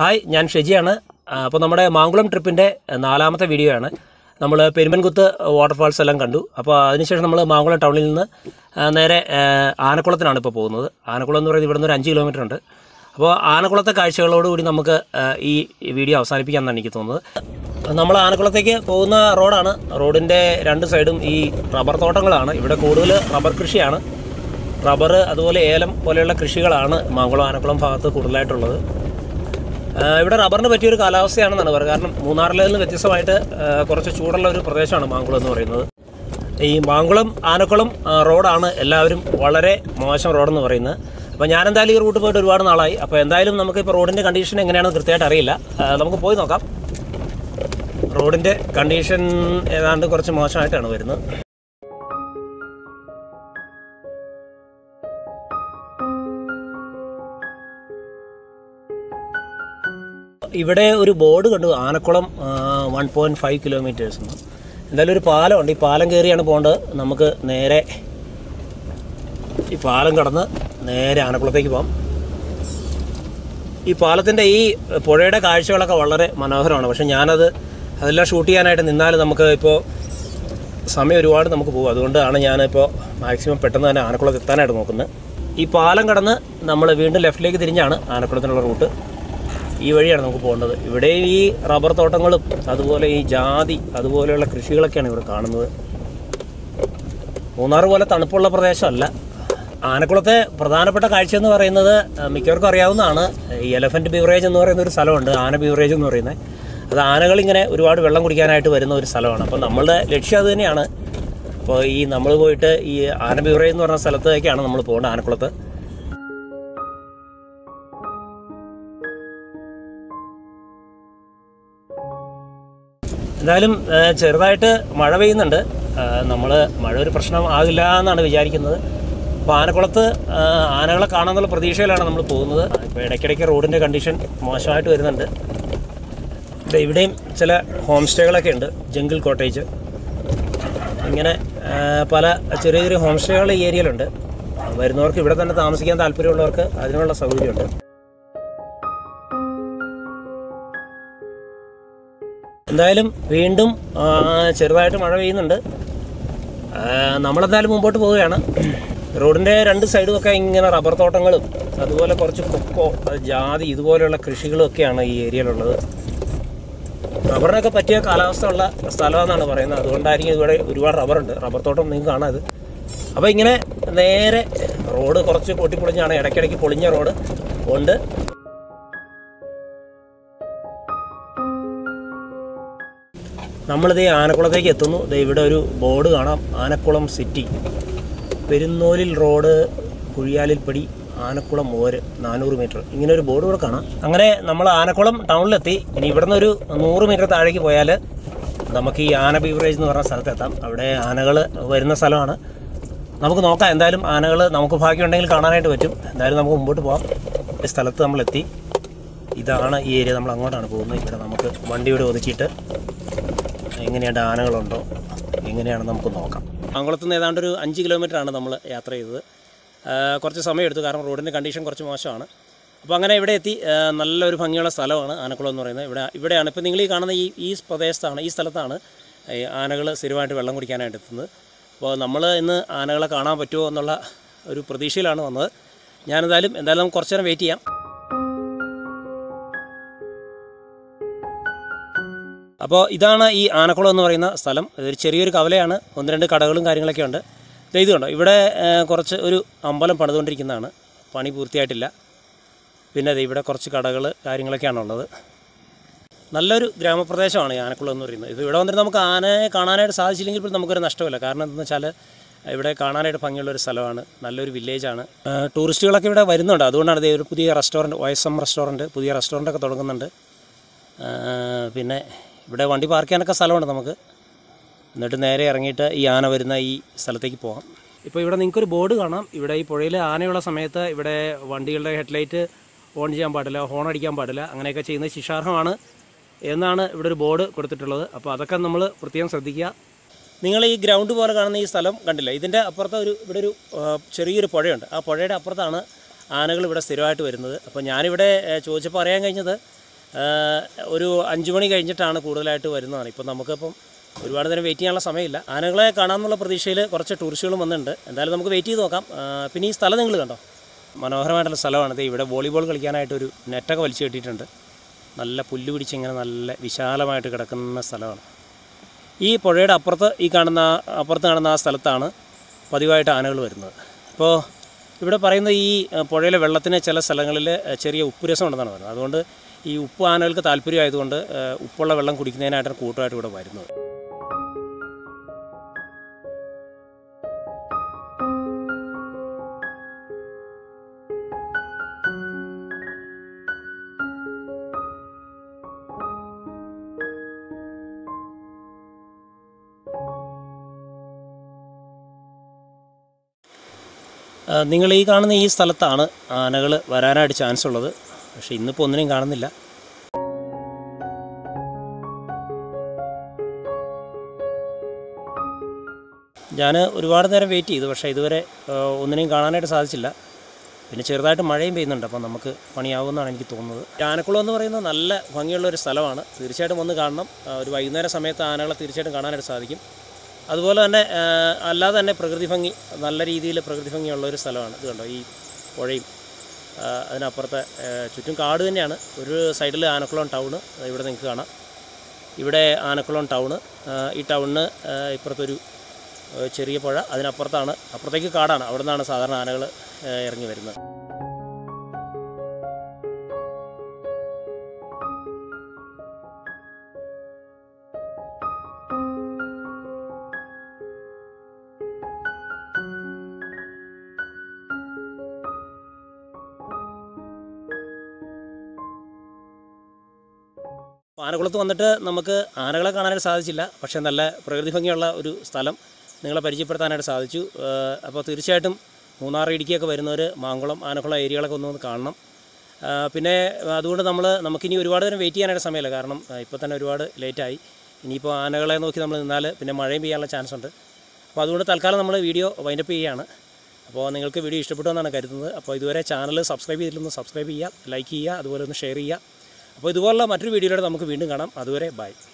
hi ഞാൻ ഷെജിയാണ് അപ്പോൾ നമ്മുടെ മാങ്കുളം ട്രിപ്പിൻ്റെ നാലാമത്തെ വീഡിയോ ആണ് നമ്മൾ പെരുമ്പൻകുത്ത് വാട്ടർഫാൾസ് എല്ലാം കണ്ടു അപ്പോൾ അതിനുശേഷം നമ്മൾ മാങ്കുളം ടൗണിൽ നിന്ന് ആ, നേരെ ആ, ആനക്കുളത്തിനാണ് ഇപ്പോൾ പോകുന്നത് ആനക്കുളം എന്ന് പറയുന്നത് ഇവിടുന്ന് ഒരു അഞ്ച് കിലോമീറ്റർ ഉണ്ട് അപ്പോൾ ആനക്കുളത്തെ കാഴ്ചകളോടുകൂടി നമുക്ക് ആ, ഈ വീഡിയോ അവസാനിപ്പിക്കാമെന്നാണ് എനിക്ക് തോന്നുന്നത് നമ്മൾ ആനക്കുളത്തേക്ക് പോകുന്ന റോഡാണ് റോഡിൻ്റെ രണ്ട് സൈഡും ഈ റബ്ബർ തോട്ടങ്ങളാണ് ഇവിടെ കൂടുതൽ റബ്ബർ കൃഷിയാണ് റബ്ബർ അതുപോലെ ഏലം പോലെയുള്ള കൃഷികളാണ് മാങ്കുളം ആനക്കുളം ഭാഗത്ത് കൂടുതലായിട്ടുള്ളത് ആ, ഇവിടെ റബ്ബറിന് പറ്റിയൊരു കാലാവസ്ഥയാണെന്നാണ് പറയുക കാരണം മൂന്നാറിൽ നിന്ന് വ്യത്യസ്തമായിട്ട് ആ, കുറച്ച് ചൂടുള്ള ഒരു പ്രദേശമാണ് മാങ്കുളം എന്ന് പറയുന്നത് ഈ മാങ്കുളം ആനക്കുളം ആ, റോഡാണ് എല്ലാവരും വളരെ മോശം റോഡെന്ന് പറയുന്നത് അപ്പോൾ ഞാൻ എന്തായാലും ഈ റൂട്ട് പോയിട്ട് ഒരുപാട് നാളായി അപ്പോൾ എന്തായാലും നമുക്ക് ഇപ്പോൾ റോഡിൻ്റെ കണ്ടീഷൻ എങ്ങനെയാണെന്ന് കൃത്യമായിട്ട് അറിയില്ല ആ, നമുക്ക് പോയി നോക്കാം റോഡിൻ്റെ കണ്ടീഷൻ ഏതാണ്ട് കുറച്ച് മോശമായിട്ടാണ് വരുന്നത് ഇവിടെ ഒരു ബോർഡ് കണ്ടു Anakkulam one point five kilometres എന്ന് എന്തായാലും ഒരു പാലമുണ്ട് ഈ പാലം കയറിയാണ് പോകേണ്ടത് നമുക്ക് നേരെ ഈ പാലം കടന്ന് നേരെ ആനക്കുളത്തേക്ക് പോകാം ഈ പാലത്തിൻ്റെ ഈ പുഴയുടെ കാഴ്ചകളൊക്കെ വളരെ മനോഹരമാണ് പക്ഷെ ഞാനത് അതെല്ലാം ഷൂട്ട് ചെയ്യാനായിട്ട് നിന്നാൽ നമുക്ക് ഇപ്പോൾ സമയം ഒരുപാട് നമുക്ക് പോകും അതുകൊണ്ടാണ് ഞാനിപ്പോൾ മാക്സിമം പെട്ടെന്ന് തന്നെ ആനക്കുളത്ത് എത്താനായിട്ട് നോക്കുന്നത് ഈ പാലം കടന്ന് നമ്മൾ വീണ്ടും ലെഫ്റ്റിലേക്ക് തിരിഞ്ഞാണ് ആനക്കുളത്തിനുള്ള റൂട്ട് ഈ വഴിയാണ് നമുക്ക് പോകേണ്ടത് ഇവിടെ ഈ റബ്ബർ തോട്ടങ്ങളും അതുപോലെ ഈ ജാതി അതുപോലെയുള്ള കൃഷികളൊക്കെയാണ് ഇവിടെ കാണുന്നത് മൂന്നാർ പോലെ തണുപ്പുള്ള പ്രദേശമല്ല ആനക്കുളത്തെ പ്രധാനപ്പെട്ട കാഴ്ച എന്ന് പറയുന്നത് ആ, മിക്കവർക്കും അറിയാവുന്നതാണ് ഈ എലഫൻറ്റ് ബീവറേജ് എന്ന് പറയുന്ന ഒരു സ്ഥലമുണ്ട് ആന ബീവറേജ് എന്ന് പറയുന്നത് അത് ആനകൾ ഇങ്ങനെ ഒരുപാട് വെള്ളം കുടിക്കാനായിട്ട് വരുന്ന ഒരു സ്ഥലമാണ് അപ്പോൾ നമ്മളുടെ ലക്ഷ്യം അത് തന്നെയാണ് അപ്പോൾ ഈ നമ്മൾ പോയിട്ട് ഈ ആന ബീവറേജ് എന്ന് പറഞ്ഞ സ്ഥലത്തേക്കാണ് നമ്മൾ പോകേണ്ടത് ആനക്കുളത്ത് എന്തായാലും ആ, ചെറുതായിട്ട് മഴ പെയ്യുന്നുണ്ട് നമ്മൾ മഴ ഒരു പ്രശ്നം ആകില്ല എന്നാണ് വിചാരിക്കുന്നത് അപ്പോൾ ആനക്കുളത്ത് ആ, ആനകളെ കാണാമെന്നുള്ള പ്രതീക്ഷയിലാണ് നമ്മൾ പോകുന്നത് ഇപ്പോൾ ഇടയ്ക്കിടയ്ക്ക് റോഡിൻ്റെ കണ്ടീഷൻ മോശമായിട്ട് വരുന്നുണ്ട് ദേ ഇവിടെയും ചില ഹോം സ്റ്റേകളൊക്കെ ഉണ്ട് ജംഗിൾ കോട്ടേജ് ഇങ്ങനെ ആ, പല ചെറിയ ചെറിയ ഹോം സ്റ്റേകൾ ഈ ഏരിയയിലുണ്ട് വരുന്നവർക്ക് ഇവിടെ തന്നെ താമസിക്കാൻ താല്പര്യമുള്ളവർക്ക് അതിനുള്ള സൗകര്യമുണ്ട് എന്തായാലും വീണ്ടും ആ, ചെറുതായിട്ട് മഴ പെയ്യുന്നുണ്ട് ആ, നമ്മളെന്തായാലും മുമ്പോട്ട് പോവുകയാണ് റോഡിൻ്റെ രണ്ട് സൈഡും ഒക്കെ ഇങ്ങനെ റബ്ബർ തോട്ടങ്ങളും അതുപോലെ കുറച്ച് കൊക്കോ അത് ജാതി ഇതുപോലെയുള്ള കൃഷികളും ഒക്കെയാണ് ഈ ഏരിയയിലുള്ളത് റബ്ബറിനൊക്കെ പറ്റിയ കാലാവസ്ഥ ഉള്ള സ്ഥലമെന്നാണ് പറയുന്നത് അതുകൊണ്ടായിരിക്കും ഇവിടെ ഒരുപാട് റബ്ബറുണ്ട് റബ്ബർ തോട്ടം നിങ്ങൾക്ക് കാണാം ഇത് അപ്പോൾ ഇങ്ങനെ നേരെ റോഡ് കുറച്ച് പൊട്ടിപ്പൊളിഞ്ഞാണ് ഇടയ്ക്കിടയ്ക്ക് പൊളിഞ്ഞ റോഡ് ഉണ്ട് നമ്മളിതേ ആനക്കുളത്തേക്ക് എത്തുന്നു ദേ ഇവിടെ ഒരു ബോർഡ് കാണാം ആനക്കുളം സിറ്റി പെരുന്നോലിൽ റോഡ് കുഴിയാലിൽപ്പടി ആനക്കുളം മോര് നാനൂറ് മീറ്റർ ഇങ്ങനെ ഒരു ബോർഡ് കൂടെ കാണാം അങ്ങനെ നമ്മൾ ആനക്കുളം ടൗണിലെത്തി ഇനി ഇവിടുന്ന് ഒരു നൂറ് മീറ്റർ താഴേക്ക് പോയാൽ നമുക്ക് ഈ ആന ബീവറേജ് എന്ന് പറഞ്ഞ സ്ഥലത്തെത്താം അവിടെ ആനകൾ വരുന്ന സ്ഥലമാണ് നമുക്ക് നോക്കാം എന്തായാലും ആനകൾ നമുക്ക് ഭാഗ്യമുണ്ടെങ്കിൽ കാണാനായിട്ട് പറ്റും എന്തായാലും നമുക്ക് മുമ്പോട്ട് പോകാം ഈ സ്ഥലത്ത് നമ്മളെത്തി ഇതാണ് ഈ ഏരിയ നമ്മൾ അങ്ങോട്ടാണ് പോകുന്നത് ഇവിടെ നമുക്ക് വണ്ടി ഇവിടെ ഒതുക്കിയിട്ട് എങ്ങനെയാണ് ആനകളുണ്ടോ എങ്ങനെയാണ് നമുക്ക് നോക്കാം അങ്കുളത്ത് നിന്ന് ഏതാണ്ട് ഒരു അഞ്ച് കിലോമീറ്റർ ആണ് നമ്മൾ യാത്ര ചെയ്തത് ആ, കുറച്ച് സമയം എടുത്തു കാരണം റോഡിൻ്റെ കണ്ടീഷൻ കുറച്ച് മോശമാണ് അപ്പോൾ അങ്ങനെ ഇവിടെ എത്തി ആ, നല്ലൊരു ഭംഗിയുള്ള സ്ഥലമാണ് ആനക്കുളം എന്ന് പറയുന്നത് ഇവിടെ ഇവിടെയാണ് ഇപ്പോൾ നിങ്ങൾ ഈ കാണുന്ന ഈ ഈ പ്രദേശത്താണ് ഈ സ്ഥലത്താണ് ഈ ആനകൾ സ്ഥിരമായിട്ട് വെള്ളം കുടിക്കാനായിട്ട് എത്തുന്നത് അപ്പോൾ നമ്മൾ ഇന്ന് ആനകളെ കാണാൻ പറ്റുമോ എന്നുള്ള ഒരു പ്രതീക്ഷയിലാണ് വന്നത് ഞാനെന്തായാലും എന്തായാലും നമുക്ക് കുറച്ച് നേരം വെയിറ്റ് ചെയ്യാം അപ്പോൾ ഇതാണ് ഈ ആനക്കുളം എന്ന് പറയുന്ന സ്ഥലം ഇതൊരു ചെറിയൊരു കവലയാണ് ഒന്ന് രണ്ട് കടകളും കാര്യങ്ങളൊക്കെ ഉണ്ട് ദേ ഇത് കണ്ടോ ഇവിടെ ആ, കുറച്ച് ഒരു അമ്പലം പണിതുകൊണ്ടിരിക്കുന്നതാണ് പണി പൂർത്തിയായിട്ടില്ല പിന്നെ ദേ ഇവിടെ കുറച്ച് കടകൾ കാര്യങ്ങളൊക്കെയാണ് ഉള്ളത് നല്ലൊരു ഗ്രാമപ്രദേശമാണ് ഈ ആനക്കുളം എന്ന് പറയുന്നത് ഇത് ഇവിടെ വന്നിട്ട് നമുക്ക് ആനയെ കാണാനായിട്ട് സാധിച്ചില്ലെങ്കിൽ പോലും നമുക്കൊരു നഷ്ടമില്ല കാരണം എന്താണെന്ന് വെച്ചാൽ ഇവിടെ കാണാനായിട്ട് ഭംഗിയുള്ള ഒരു സ്ഥലമാണ് നല്ലൊരു വില്ലേജാണ് ആ, ടൂറിസ്റ്റുകളൊക്കെ ഇവിടെ വരുന്നുണ്ട് അതുകൊണ്ടാണ് ദേ ഒരു പുതിയ restaurant O S M restaurant പുതിയ റെസ്റ്റോറൻറ്റൊക്കെ തുടങ്ങുന്നുണ്ട് ആ, പിന്നെ ഇവിടെ വണ്ടി പാർക്ക് ചെയ്യാനൊക്കെ സ്ഥലമുണ്ട് നമുക്ക് എന്നിട്ട് നേരെ ഇറങ്ങിയിട്ട് ഈ ആന വരുന്ന ഈ സ്ഥലത്തേക്ക് പോകാം ഇപ്പോൾ ഇവിടെ നിങ്ങൾക്കൊരു ബോർഡ് കാണാം ഇവിടെ ഈ പുഴയിൽ ആനയുള്ള സമയത്ത് ഇവിടെ വണ്ടികളുടെ ഹെഡ്ലൈറ്റ് ഓൺ ചെയ്യാൻ പാടില്ല ഹോൺ അടിക്കാൻ പാടില്ല അങ്ങനെയൊക്കെ ചെയ്യുന്നത് ശിക്ഷാർഹമാണ് എന്നാണ് ഇവിടെ ഒരു ബോർഡ് കൊടുത്തിട്ടുള്ളത് അപ്പോൾ അതൊക്കെ നമ്മൾ പ്രത്യേകം ശ്രദ്ധിക്കുക നിങ്ങൾ ഈ ഗ്രൗണ്ട് പോലെ കാണുന്ന ഈ സ്ഥലം കണ്ടില്ല ഇതിൻ്റെ അപ്പുറത്ത് ഒരു ഇവിടെ ഒരു ആ, ചെറിയൊരു പുഴയുണ്ട് ആ പുഴയുടെ അപ്പുറത്താണ് ആനകൾ ഇവിടെ സ്ഥിരമായിട്ട് വരുന്നത് അപ്പോൾ ഞാനിവിടെ ഏ, ചോദിച്ചപ്പോൾ അറിയാൻ കഴിഞ്ഞത് ആ, ഒരു അഞ്ച് മണി കഴിഞ്ഞിട്ടാണ് കൂടുതലായിട്ട് വരുന്നതാണ് ഇപ്പം നമുക്കിപ്പം ഒരുപാട് നേരം വെയിറ്റ് ചെയ്യാനുള്ള സമയമില്ല ആനകളെ കാണാമെന്നുള്ള പ്രതീക്ഷയിൽ കുറച്ച് ടൂറിസ്റ്റുകളും വന്നിട്ടുണ്ട് എന്തായാലും നമുക്ക് വെയിറ്റ് ചെയ്ത് നോക്കാം ആ, പിന്നെ ഈ സ്ഥലം നിങ്ങൾ കണ്ടോ മനോഹരമായിട്ടുള്ള സ്ഥലമാണ് ദേ ഇവിടെ വോളിബോൾ കളിക്കാനായിട്ടൊരു നെറ്റൊക്കെ വലിച്ചു കെട്ടിയിട്ടുണ്ട് നല്ല പുല്ല് പിടിച്ചിങ്ങനെ നല്ല വിശാലമായിട്ട് കിടക്കുന്ന സ്ഥലമാണ് ഈ പുഴയുടെ അപ്പുറത്ത് ഈ കാണുന്ന അപ്പുറത്ത് കാണുന്ന ആ സ്ഥലത്താണ് പതിവായിട്ട് ആനകൾ വരുന്നത് അപ്പോൾ ഇവിടെ പറയുന്ന ഈ അഹ്, പുഴയിലെ വെള്ളത്തിന് ചില സ്ഥലങ്ങളിൽ അഹ്, ചെറിയ ഉപ്പുരസം ഉണ്ടെന്നാണ് പറയുന്നത് അതുകൊണ്ട് ഈ ഉപ്പ് ആനകൾക്ക് താല്പര്യമായതുകൊണ്ട് അഹ്, ഉപ്പുള്ള വെള്ളം കുടിക്കുന്നതിനായിട്ടാണ് കൂട്ടമായിട്ട് ഇവിടെ വരുന്നത് ആ, നിങ്ങൾ ഈ കാണുന്ന ഈ സ്ഥലത്താണ് ആനകൾ വരാനായിട്ട് ചാൻസ് ഉള്ളത് പക്ഷേ ഇന്നിപ്പോൾ ഒന്നിനെയും കാണുന്നില്ല ഞാൻ ഒരുപാട് നേരം വെയിറ്റ് ചെയ്തു പക്ഷേ ഇതുവരെ ആ, ഒന്നിനെയും കാണാനായിട്ട് സാധിച്ചില്ല പിന്നെ ചെറുതായിട്ട് മഴയും പെയ്യുന്നുണ്ട് അപ്പോൾ നമുക്ക് പണിയാവുമെന്നാണ് എനിക്ക് തോന്നുന്നത് ആനക്കുളം എന്ന് പറയുന്നത് നല്ല ഭംഗിയുള്ള ഒരു സ്ഥലമാണ് തീർച്ചയായിട്ടും വന്ന് കാണണം ആ, ഒരു വൈകുന്നേര സമയത്ത് ആനകളെ തീർച്ചയായിട്ടും കാണാനായിട്ട് സാധിക്കും അതുപോലെ തന്നെ ആ, അല്ലാതെ തന്നെ പ്രകൃതി ഭംഗി നല്ല രീതിയിൽ പ്രകൃതി ഭംഗിയുള്ള ഒരു സ്ഥലമാണ് ഇത് കണ്ടോ ഈ പുഴയും ആ, അതിനപ്പുറത്തെ ആ, ചുറ്റും കാട് തന്നെയാണ് ഒരു സൈഡിൽ ആനക്കുളം ടൗണ് ഇവിടെ നിങ്ങൾക്ക് കാണാം ഇവിടെ ആനക്കുളം ടൗണ് ആ, ഈ ടൗണിന് ആ, ഇപ്പുറത്തൊരു ആ, ചെറിയ പുഴ അതിനപ്പുറത്താണ് അപ്പുറത്തേക്ക് കാടാണ് അവിടെ നിന്നാണ് സാധാരണ ആനകൾ ഇറങ്ങി വരുന്നത് ആനക്കുളത്ത് വന്നിട്ട് നമുക്ക് ആനകളെ കാണാനായിട്ട് സാധിച്ചില്ല പക്ഷേ നല്ല പ്രകൃതി ഭംഗിയുള്ള ഒരു സ്ഥലം നിങ്ങളെ പരിചയപ്പെടുത്താനായിട്ട് സാധിച്ചു ഏഹ് അപ്പോൾ തീർച്ചയായിട്ടും മൂന്നാർ ഇടുക്കിയൊക്കെ വരുന്നവർ മാങ്കുളം ആനക്കുളം ഏരിയകളൊക്കെ ഒന്ന് വന്ന് കാണണം ഏഹ് പിന്നെ അതുകൊണ്ട് നമ്മൾ നമുക്കിനി ഒരുപാട് നേരം വെയിറ്റ് ചെയ്യാനായിട്ട് സമയമില്ല കാരണം ഇപ്പോൾ തന്നെ ഒരുപാട് ലേറ്റായി ഇനിയിപ്പോൾ ആനകളെ നോക്കി നമ്മൾ നിന്നാൽ പിന്നെ മഴയും പെയ്യാനുള്ള ചാൻസ് ഉണ്ട് അപ്പോൾ അതുകൊണ്ട് തൽക്കാലം നമ്മൾ വീഡിയോ വൈൻഡപ്പ് ചെയ്യുകയാണ് അപ്പോൾ നിങ്ങൾക്ക് വീഡിയോ ഇഷ്ടപ്പെട്ടു എന്നാണ് കരുതുന്നത് അപ്പോൾ ഇതുവരെ ചാനൽ സബ്സ്ക്രൈബ് ചെയ്തിട്ടൊന്ന് സബ്സ്ക്രൈബ് ചെയ്യുക ലൈക്ക് ചെയ്യുക അതുപോലെ ഒന്ന് ഷെയർ ചെയ്യുക അപ്പോൾ ഇതുപോലുള്ള മറ്റൊരു വീഡിയോയിലൂടെ നമുക്ക് വീണ്ടും കാണാം അതുവരെ ബൈ